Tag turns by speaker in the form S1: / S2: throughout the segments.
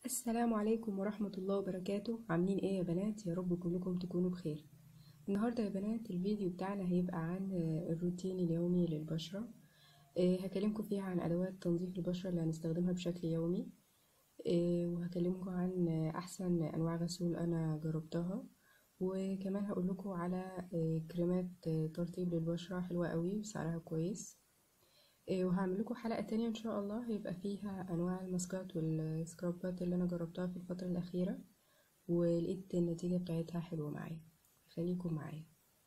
S1: السلام عليكم ورحمة الله وبركاته عاملين ايه يا بنات يا رب كلكم تكونوا بخير النهاردة يا بنات الفيديو بتاعنا هيبقى عن الروتين اليومي للبشرة آه، هكلمكم فيها عن أدوات تنظيف البشرة اللي هنستخدمها بشكل يومي آه، وهكلمكم عن أحسن أنواع غسول أنا جربتها وكمان هقول لكم على آه، كريمات ترطيب للبشرة حلوة قوي وسعرها كويس وهعمل لكم حلقة تانية ان شاء الله هيبقى فيها انواع الماسكات والسكرابات اللي انا جربتها في الفترة الاخيرة ولقيت النتيجة بتاعتها حلوة معايا خليكم معايا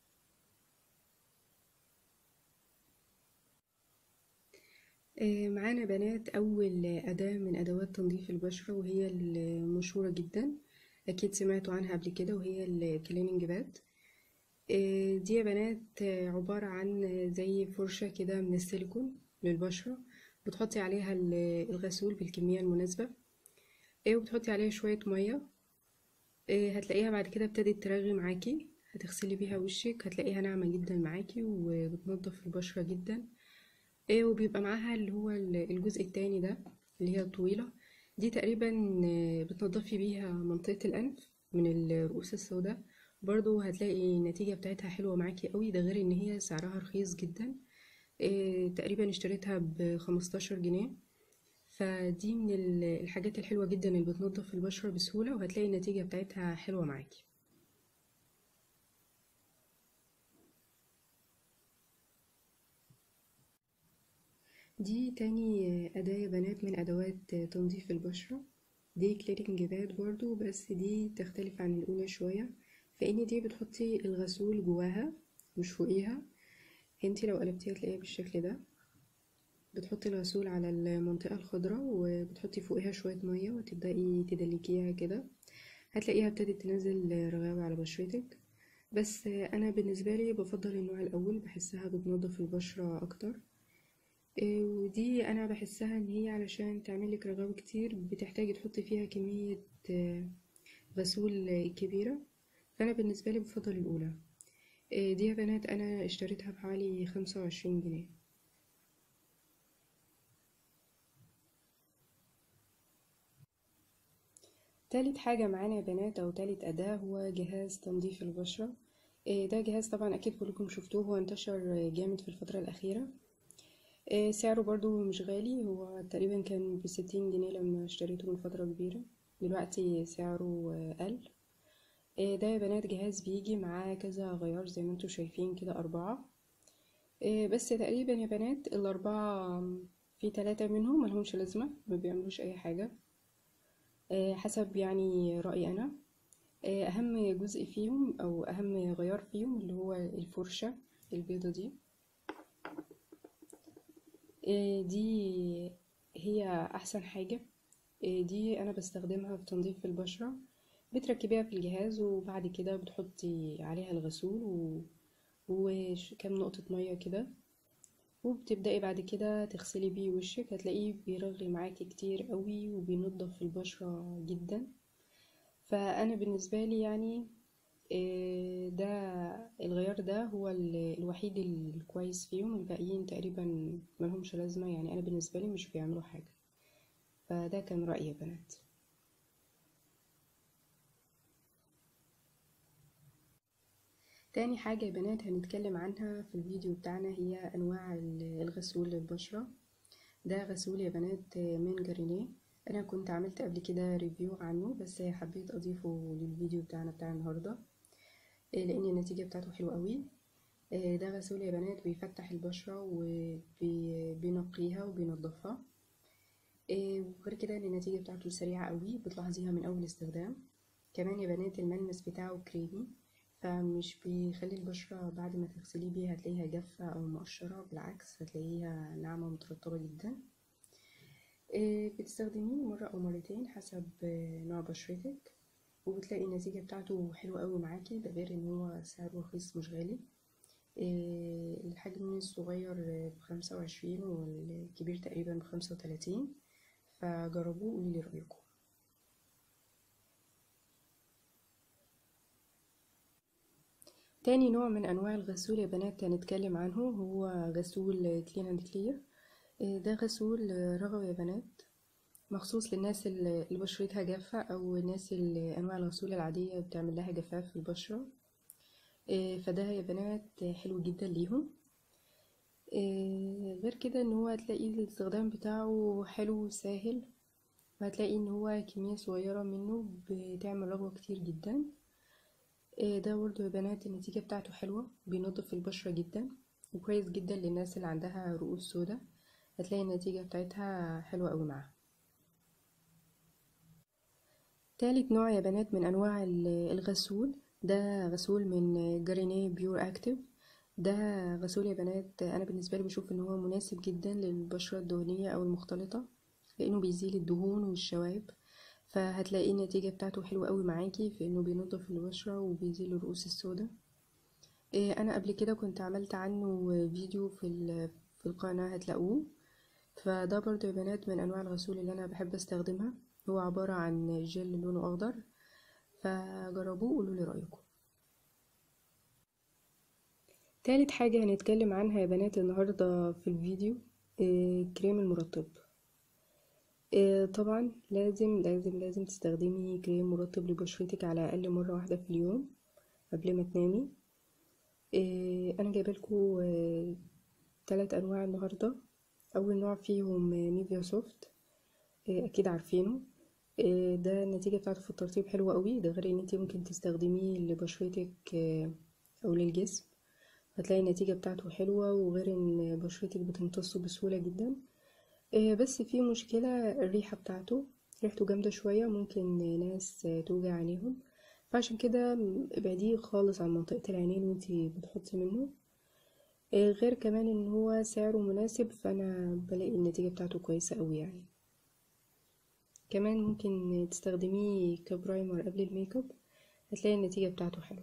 S1: معانا بنات اول اداة من ادوات تنظيف البشرة وهي المشهورة جدا اكيد سمعتوا عنها قبل كده وهي الكليننج باد دي يا بنات عبارة عن زي فرشة كده من السيليكون للبشرة بتحطي عليها الغسول بالكمية المناسبة وبتحطي عليها شوية مية هتلاقيها بعد كده ابتدت ترغي معاكي هتغسلي بيها وشك هتلاقيها ناعمة جدا معاكي وبتنضف البشرة جدا وبيبقى معاها اللي هو الجزء التاني ده اللي هي الطويلة دي تقريبا بتنضفي بيها منطقة الأنف من الرؤوس السوداء برضو هتلاقي النتيجة بتاعتها حلوة معاكي قوي ده غير ان هي سعرها رخيص جدا إيه تقريبا اشتريتها بخمستاشر جنيه فدي من الحاجات الحلوة جدا اللي بتنضف البشرة بسهولة وهتلاقي النتيجة بتاعتها حلوة معاكي دي تاني أداة يا بنات من أدوات تنظيف البشرة دي كليرنج باد برضو بس دي تختلف عن الأولى شوية فإن دي بتحطي الغسول جواها مش فوقيها انتي لو قلبتيها تلاقيها بالشكل ده بتحطي الغسول على المنطقة الخضراء وبتحطي فوقها شوية مية وتبدأي تدلكيها كده هتلاقيها ابتدت تنزل رغاوة على بشرتك بس انا بالنسبة لي بفضل النوع الاول بحسها بتنضف البشرة اكتر ودي انا بحسها ان هي علشان تعملك رغاوة كتير بتحتاجي تحطي فيها كمية غسول كبيرة فانا بالنسبة لي بفضل الاولى دي يا بنات انا اشتريتها بحوالي خمسة وعشرين جنيه تالت حاجة معانا يا بنات او تالت اداة هو جهاز تنظيف البشرة ده جهاز طبعا اكيد كلكم شفتوه هو انتشر جامد في الفترة الاخيرة سعره برضو مش غالي هو تقريبا كان بستين جنيه لما اشتريته من فترة كبيرة دلوقتي سعره قل ده يا بنات جهاز بيجي معاه كذا غيار زي ما انتوا شايفين كده أربعة بس تقريبا يا بنات الأربعة في تلاتة منهم ملهمش لازمة ما بيعملوش أي حاجة حسب يعني رأيي أنا أهم جزء فيهم أو أهم غيار فيهم اللي هو الفرشة البيضة دي دي هي أحسن حاجة دي أنا بستخدمها في تنظيف البشرة بتركبيها في الجهاز وبعد كده بتحطي عليها الغسول و... وكام نقطة مية كده وبتبدأي بعد كده تغسلي بيه وشك هتلاقيه بيرغي معاكي كتير قوي وبينضف البشرة جدا فأنا بالنسبة لي يعني ده الغيار ده هو الوحيد الكويس فيهم الباقيين تقريبا ملهمش لازمة يعني أنا بالنسبة لي مش بيعملوا حاجة فده كان رأيي يا بنات تاني حاجة يا بنات هنتكلم عنها في الفيديو بتاعنا هي أنواع الغسول للبشرة ده غسول يا بنات من جارينيه أنا كنت عملت قبل كده ريفيو عنه بس حبيت أضيفه للفيديو بتاعنا بتاع النهاردة لأن النتيجة بتاعته حلوة قوي ده غسول يا بنات بيفتح البشرة وبينقيها وبينضفها وغير كده ان النتيجة بتاعته سريعة قوي بتلاحظيها من أول استخدام كمان يا بنات الملمس بتاعه كريمي فمش بيخلي البشرة بعد ما تغسليه بيها هتلاقيها جافة أو مقشرة بالعكس هتلاقيها ناعمة مترطبة جدا بتستخدميه مرة أو مرتين حسب نوع بشرتك وبتلاقي النتيجة بتاعته حلوة قوي معاكي ده غير ان هو سعره رخيص مش غالي الحجم الصغير بخمسة وعشرين والكبير تقريبا بخمسة وتلاتين فجربوه وقولي رأيكم تاني نوع من انواع الغسول يا بنات هنتكلم عنه هو غسول كلين اند كلير ده غسول رغوي يا بنات مخصوص للناس اللي اللي بشرتها جافة أو الناس اللي أنواع الغسول العادية بتعمل لها جفاف في البشرة آه، فده يا بنات حلو جدا ليهم آه، غير كده ان هو هتلاقي الاستخدام بتاعه حلو وسهل وهتلاقي ان هو كمية صغيرة منه بتعمل رغوة كتير جدا آه، ده برضه يا بنات النتيجة بتاعته حلوة بينظف البشرة جدا وكويس جدا للناس اللي عندها رؤوس سودا هتلاقي النتيجة بتاعتها حلوة قوي معاها تالت نوع يا بنات من انواع ال- الغسول ده غسول من جارينيه بيور اكتيف ده غسول يا بنات انا بالنسبه لي بشوف ان هو مناسب جدا للبشره الدهنيه او المختلطه لانه بيزيل الدهون والشوائب فهتلاقي النتيجه بتاعته حلوه قوي معاكي في انه بينظف البشره وبيزيل الرؤوس السوداء إيه، انا قبل كده كنت عملت عنه فيديو في ال- في القناه هتلاقوه فده برضو يا بنات من انواع الغسول اللي انا بحب استخدمها هو عباره عن جل لونه اخضر فجربوه وقولوا لي رايكم تالت حاجة هنتكلم عنها يا بنات النهاردة في الفيديو آه، كريم المرطب آه، طبعا لازم لازم لازم تستخدمي كريم مرطب لبشرتك على الأقل مرة واحدة في اليوم قبل ما تنامي آه، أنا جايبالكوا آه، تلات أنواع النهاردة أول نوع فيهم آه، نيفيا سوفت آه، أكيد عارفينه آه، ده النتيجة بتاعته في الترطيب حلوة قوي ده غير ان انتي ممكن تستخدميه لبشرتك آه، أو للجسم هتلاقي النتيجة بتاعته حلوة وغير ان بشرتك بتمتصه بسهولة جدا آه، بس في مشكلة الريحة بتاعته ريحته جامدة شوية ممكن ناس آه، توجع عينيهم فعشان كده ابعديه خالص عن منطقة العينين وانتي بتحطي منه آه، غير كمان ان هو سعره مناسب فانا بلاقي النتيجة بتاعته كويسة قوي يعني كمان ممكن تستخدميه كبرايمر قبل الميك اب هتلاقي النتيجة بتاعته حلوة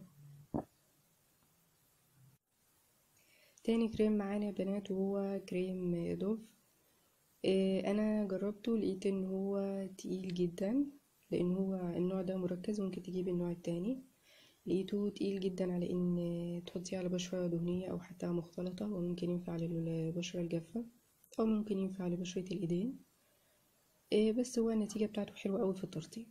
S1: تاني كريم معانا يا بنات وهو كريم دوف إيه، انا جربته لقيت ان هو تقيل جدا لان هو النوع ده مركز ممكن تجيبي النوع التاني لقيته تقيل جدا على ان تحطيه على بشرة دهنية او حتى مختلطة وممكن ينفع للبشرة الجافة او ممكن ينفع لبشرة الايدين إيه، بس هو النتيجة بتاعته حلوة قوي في الترطيب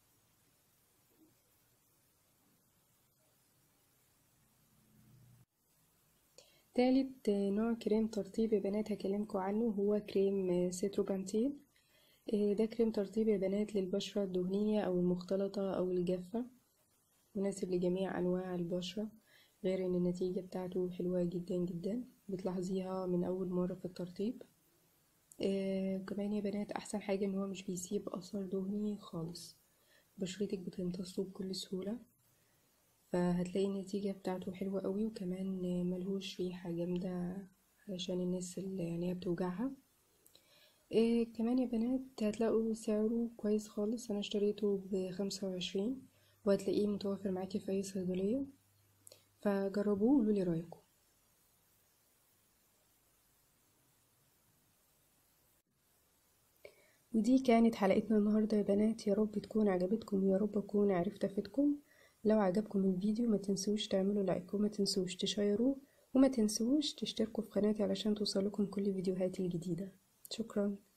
S1: تالت نوع كريم ترطيب يا بنات هكلمكوا عنه هو كريم سيتروبانتين إيه، ده كريم ترطيب يا بنات للبشرة الدهنية أو المختلطة أو الجافة مناسب لجميع أنواع البشرة غير إن النتيجة بتاعته حلوة جدا جدا بتلاحظيها من أول مرة في الترطيب إيه، كمان يا بنات أحسن حاجة إن هو مش بيسيب أثر دهني خالص بشرتك بتمتصه بكل سهولة فهتلاقي النتيجة بتاعته حلوة قوي وكمان ملهوش ريحة جامدة علشان الناس اللي عينيها بتوجعها إيه كمان يا بنات هتلاقوا سعره كويس خالص انا اشتريته بخمسة وعشرين وهتلاقيه متوفر معاكي في اي صيدلية فجربوه وقولولي رايكم ودي كانت حلقتنا النهاردة يا بنات يا رب تكون عجبتكم ويا رب اكون عرفت افيدكم لو عجبكم الفيديو ما تنسوش تعملوا لايك وما تنسوش تشيروه وما تنسوش تشتركوا في قناتي علشان توصلكم كل فيديوهاتي الجديدة شكرا